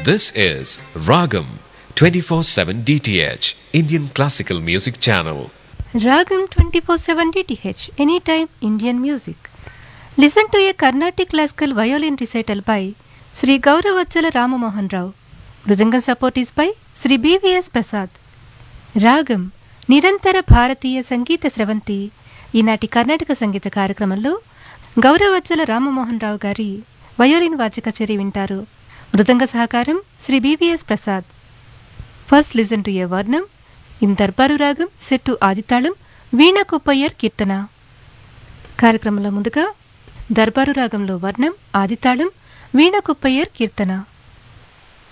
This is Ragam 24/7 DTH Indian Classical Music Channel. Ragam 24/7 DTH Anytime Indian Music. Listen to a Carnatic classical violin recital by Sri Gauravachala Ramamohan Rao. Mridangam support is by Sri BVS Prasad. రాగం నిరంతర భారతీయ సంగీత స్రవంతి ఈనాటి కర్ణాటక సంగీత కార్యక్రమంలో గౌరవచ్చల రామమోహన్ రావు గారి violin వాద్య కచేరీ వింటారు మృదంగ సహకారం Shri BVS Prasad first listen to a varnam in దర్బారు రాగం సెట్టు ఆదితాళం వీణ కుప్పయ్యర్ కీర్తన కార్యక్రమంలో ముందుగా దర్బారు రాగంలో వర్ణం ఆదితాళం వీణ కుప్పయ్యర్ కీర్తన